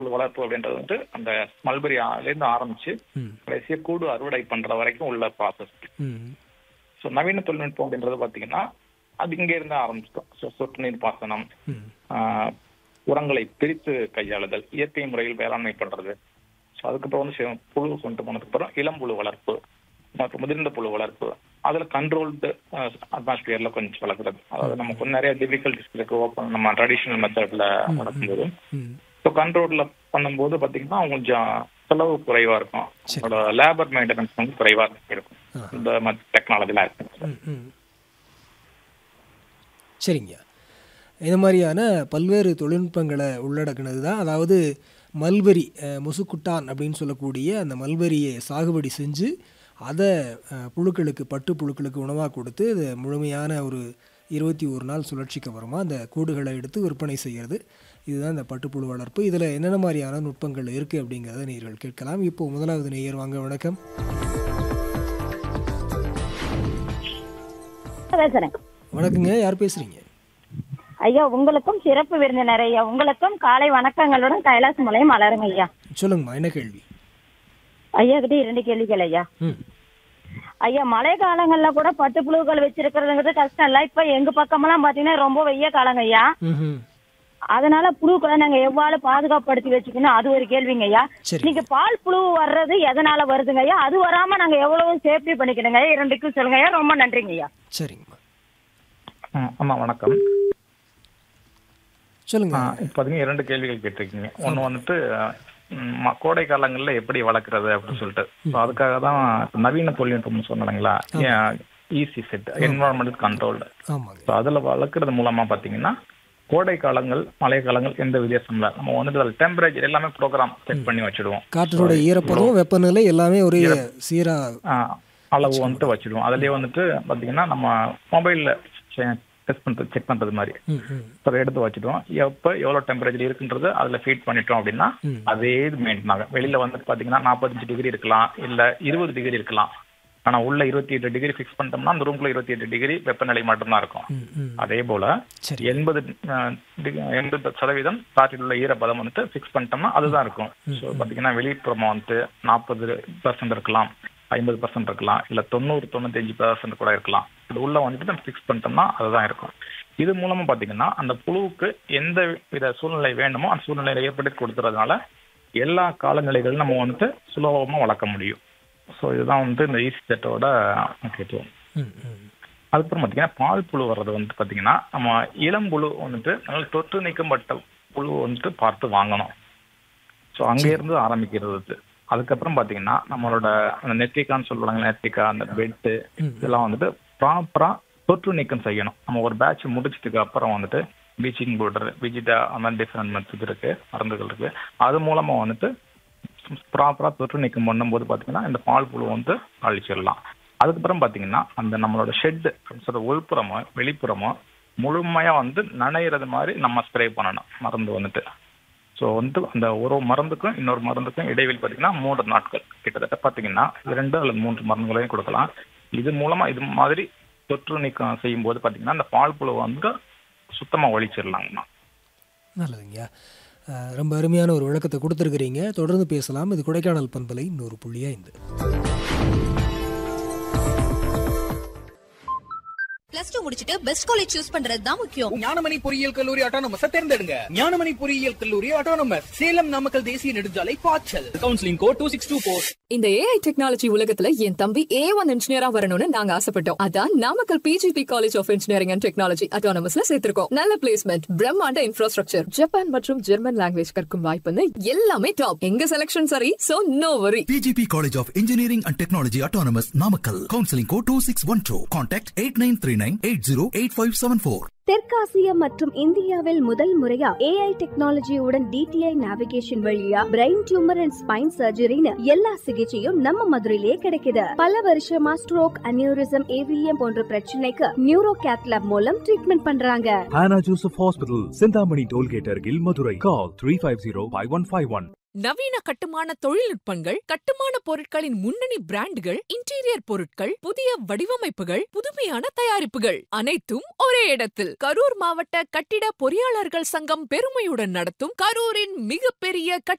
புழு வளர்ப்பு அப்படின்றது வந்து அந்த மல்பெரி இருந்து ஆரம்பிச்சு ம் கடைசியா கூடு அறுவடை பண்ற வரைக்கும் உள்ள ப்ராசஸ் ம் ஸோ நவீன தொழில்நுட்பம் அப்படின்றது பாத்தீங்கன்னா அது இங்க இருந்து ஆரம்பிச்சிட்டோம் ஸோ சொட்டு நீர் பாசனம் ம் ஆஹ், உரங்களை பிரித்து கையாளுதல் இயற்கை முறையில் வேளாண்மை பண்றது ஸோ அதுக்கப்புறம் வந்து சி- புழு கொண்டு போனதுக்கு அப்புறம் இளம்புழு வளர்ப்பு மற்றும் முதிர்ந்த புழு வளர்ப்பு அதுல கண்ட்ரோல்டு அட்மாஸ்பியர்ல கொஞ்சம் வளர்க்குறது அதாவது நமக்கு வந்து நிறைய டிஃபிகல்டிஸ் இருக்கு ஓப்பன் நம்ம ட்ரெடிஷனல் மெத்தட்ல வளர்க்கும்போது ம் ஸோ கண்ட்ரோல்ல பண்ணும்போது பாத்தீங்கன்னா கொஞ்சம் செலவு குறைவா இருக்கும் சரி. அதோட லேபர் மெயின்டெனன்ஸ் வந்து குறைவா இருக்கும் ஆ. இந்த டெக்னாலஜிலாம் இருக்கு ம், ம். சரிங்க இந்த மாதிரியான பல்வேறு தொழில்நுட்பங்களை உள்ளடக்கினது தான் அதாவது மல்பெரி அஹ், முசுக்குட்டான் அப்படின்னு சொல்லக்கூடிய அந்த மல்பெரியை சாகுபடி செஞ்சு அதை அஹ், புழுக்களுக்கு பட்டு புழுக்களுக்கு உணவாக கொடுத்து அது முழுமையான ஒரு இருபத்தி ஒரு நாள் சுழற்சிக்கு அப்புறமா அந்த கூடுகளை எடுத்து விற்பனை செய்கிறது இதுதான் இந்த பட்டுப்புழு வளர்ப்பு இதில் என்னென்ன மாதிரியான நுட்பங்கள் இருக்குது அப்படிங்கிறத நேயர்கள் கேட்கலாம் இப்போ முதலாவது நேயர் வாங்க வணக்கம் பேசுறேன் வணக்கங்க யார் பேசுகிறீங்க ஐயா உங்களுக்கும் சிறப்பு விருந்தினர் ஐயா உங்களுக்கும் காலை வணக்கங்களுடன் கைலாஸ் மலையும் மலருங்க ஐயா சொல்லுங்கம்மா என்ன கேள்வி ஐயா கிட்ட இரண்டு கேள்விகள் ஐயா ம் ஐயா மழை காலங்கள்ல கூட பட்டு புழுக்கள் வச்சிருக்கிறதுங்கிறது கஷ்டம் இல்ல இப்ப எங்க பக்கமெல்லாம் பாத்தீங்கன்னா ரொம்ப வெய்ய காலங்க ஐயா ம் அதனால புழுக்களை நாங்க எவ்வாறு பாதுகாப்படுத்தி வச்சுக்கணும் அது ஒரு கேள்விங்க ஐயா சரி. நீங்க பால் புழு வர்றது எதனால வருதுங்க ஐயா அது வராம நாங்க எவ்வளவு சேஃப்டி பண்ணிக்கணுங்க ஐயா இரண்டுக்கும் சொல்லுங்க ஐயா ரொம்ப நன்றிங்க ஐயா சரிங்கம்மா ஆ, ஆமா வணக்கம் சொல்லுங்க ஆ, இப்ப பாத்தீங்கன்னா இரண்டு கேள்விகள் கேட்டிருக்கீங்க ஒண்ணு வந்துட்டு ம், ம- கோடை காலங்கள்ல எப்படி வளர்க்குறது அப்படின்னு சொல்லிட்டு So, அதுக்காக தான் நவீன தொழில்நுட்பம்னு சொன்னாங்களா ஈஸி செட் என்வரான்மெண்டல் கண்ட்ரோல்டு ஆமாங்க ஸோ அதில் வளர்க்குறது மூலமா பாத்தீங்கன்னா கோடை காலங்கள் மழை காலங்கள் எந்த வித்தியாசம் இல்லை நம்ம வந்துட்டு அதில் டெம்பரேச்சர் எல்லாமே ப்ரோக்ராம் செட் பண்ணி வச்சிடுவோம் காற்றினோட ஈரப்பதம் வெப்பநிலை எல்லாமே ஒரே சீரா ஆ, அளவு வந்துட்டு வச்சிடுவோம் அதுலயே வந்துட்டு பாத்தீங்கன்னா நம்ம மொபைல்ல டெஸ்ட் பண்றது செக் பண்றது மாதிரி ம் ம் So, அதை எடுத்து வச்சுட்டோம் எப்போ எவ்வளோ டெம்பரேச்சர் இருக்குன்றது அதில் ஃபீட் பண்ணிட்டோம் அப்படின்னா ம். அதே இது மெயின்டைன் ஆகும் வெளியில வந்துட்டு பார்த்தீங்கன்னா நாற்பத்தஞ்சு டிகிரி இருக்கலாம் இல்லை இருபது டிகிரி இருக்கலாம் ஆனால் உள்ள இருபத்தி எட்டு டிகிரி ஃபிக்ஸ் பண்ணிட்டோம்னா அந்த ரூம்குள்ள இருபத்தி எட்டு டிகிரி வெப்பநிலை மட்டும்தான் இருக்கும் ம் ம் அதே போல சரி எண்பது அஹ், டிக- எண்பது சதவீதம் காற்றில் உள்ள ஈரப்பதம் வந்துட்டு ஃபிக்ஸ் பண்ணிட்டோம்னா அதுதான் இருக்கும் ஸோ பார்த்தீங்கன்னா வெளிப்புறமா வந்துட்டு நாற்பது பர்சன்ட் இருக்கலாம் ஐம்பது பர்சன்ட் இருக்கலாம் இல்லை தொண்ணூறு தொண்ணூத்தஞ்சு பர்சன்ட் கூட இருக்கலாம் இது உள்ள வந்துட்டு நம்ம ஃபிக்ஸ் பண்ணிட்டோம்னா அதுதான் இருக்கும் இது மூலமா பார்த்தீங்கன்னா அந்த புழுவுக்கு எந்த வித சூழ்நிலை வேண்டுமோ அந்த சூழ்நிலையை ஏற்படுத்தி கொடுத்துறதுனால எல்லா காலநிலைகளும் நம்ம வந்துட்டு சுலபமாக வளர்க்க முடியும் ஸோ இதுதான் வந்து இந்த ஈசி செட்டோட முக்கியத்துவம் ம் ம் அதுக்கப்புறம் பார்த்தீங்கன்னா பால் புழு வர்றது வந்துட்டு பார்த்தீங்கன்னா நம்ம இளம் புழு வந்துட்டு நல்ல தொற்று நீக்கப்பட்ட புழு வந்துட்டு பார்த்து வாங்கணும் ஸோ இருந்து ஆரம்பிக்கிறது இது. அதுக்கப்புறம் பார்த்தீங்கன்னா நம்மளோட அந்த நெத்திக்கான்னு சொல்லுவாங்க நெத்திக்கா அந்த பெட்டு ம். இதெல்லாம் வந்துட்டு ப்ராப்பராக தொற்று நீக்கம் செய்யணும் நம்ம ஒரு பேட்ச் முடிச்சதுக்கு அப்புறம் வந்துட்டு பீச்சிங் பவுடர் விஜிடா அந்த மாதிரி டிஃப்ரெண்ட் மெத்தட் இருக்கு மருந்துகள் இருக்கு அது மூலமா வந்துட்டு ப்ராப்பராக தொற்று நீக்கம் பண்ணும்போது பார்த்தீங்கன்னா இந்த பால் புழு வந்து அழிச்சிடலாம் அதுக்கப்புறம் பார்த்தீங்கன்னா அந்த நம்மளோட ஷெட் சொல்ற உள்புறமோ வெளிப்புறமோ முழுமையாக வந்து நனையிறது மாதிரி நம்ம ஸ்ப்ரே பண்ணணும் மருந்து வந்துட்டு ஸோ வந்து அந்த ஒரு மருந்துக்கும் இன்னொரு மருந்துக்கும் இடைவெளி பார்த்தீங்கன்னா மூன்று நாட்கள் கிட்டத்தட்ட பார்த்தீங்கன்னா இரண்டு அல்லது மூன்று மருந்துகளையும் கொடுக்கலாம் இது மூலமா இது மாதிரி தொற்று நீக்கம் செய்யும் போது பார்த்தீங்கன்னா அந்த பால் புழு வந்து சுத்தமாக ஒழிச்சிடலாங்கண்ணா நல்லதுங்கய்யா அஹ், ரொம்ப அருமையான ஒரு விளக்கத்தை கொடுத்துருக்கிறீங்க தொடர்ந்து பேசலாம் இது கொடைக்கானல் பண்பலை நூறு புள்ளி ஐந்து பிளஸ் டூ முடிச்சிட்டு பெஸ்ட் காலேஜ் சூஸ் பண்றது தான் முக்கியம் ஞானமணி பொறியியல் கல்லூரி ஆட்டோனமஸ் தேர்ந்தெடுங்க ஞானமணி பொறியியல் கல்லூரி ஆட்டோனமஸ் சேலம் நாமக்கல் தேசிய நெடுஞ்சாலை பாய்ச்சல் counselling code two six two four இந்த ஏஐ டெக்னாலஜி உலகத்துல என் தம்பி ஏ ஒன் இன்ஜினியரா வரணும்னு நாங்க ஆசைப்பட்டோம் அதான் Namakkal PGP college of engineering and technology அட்டானமஸ்ல சேர்த்திருக்கோம் நல்ல பிளேஸ்மெண்ட் பிரம்மாண்ட இன்ஃப்ராஸ்ட்ரக்சர் ஜப்பான் மற்றும் ஜெர்மன் லாங்குவேஜ் கற்கும் வாய்ப்புன்னு எல்லாமே டாப் எங்க செலக்ஷன் சரி so no worry PGP College of Engineering and Technology Autonomous Namakkal. Counseling code 2612. Contact 8939-808574. தெற்காசிய மற்றும் இந்தியாவில் முதல் முறையா ஏஐ டெக்னாலஜியுடன் டிடிஐ நேவிகேஷன் வழியா பிரெயின் டியூமர் அண்ட் ஸ்பைன் சர்ஜரின்னு எல்லா சிகிச்சையும் நம்ம மதுரையிலே கிடைக்குது பல வருஷமா ஸ்ட்ரோக் அனியூரிசம் ஏவிஎம் போன்ற பிரச்சனைக்கு நியூரோ கேத்லாப் மூலம் ட்ரீட்மெண்ட் பண்றாங்க Hannah Joseph Hospital, Sindhamani Tollgate Argil, Madurai. Call 350-5151. நவீன கட்டுமான தொழில்நுட்பங்கள் கட்டுமான பொருட்களின் முன்னணி பிராண்டுகள் இன்டீரியர் பொருட்கள் புதிய வடிவமைப்புகள் புதுமையான தயாரிப்புகள் அனைத்தும் ஒரே இடத்தில் கரூர் மாவட்ட கட்டிட பொறியாளர்கள் சங்கம் பெருமையுடன் நடத்தும் கரூரின் மிகப்பெரிய கட்டிட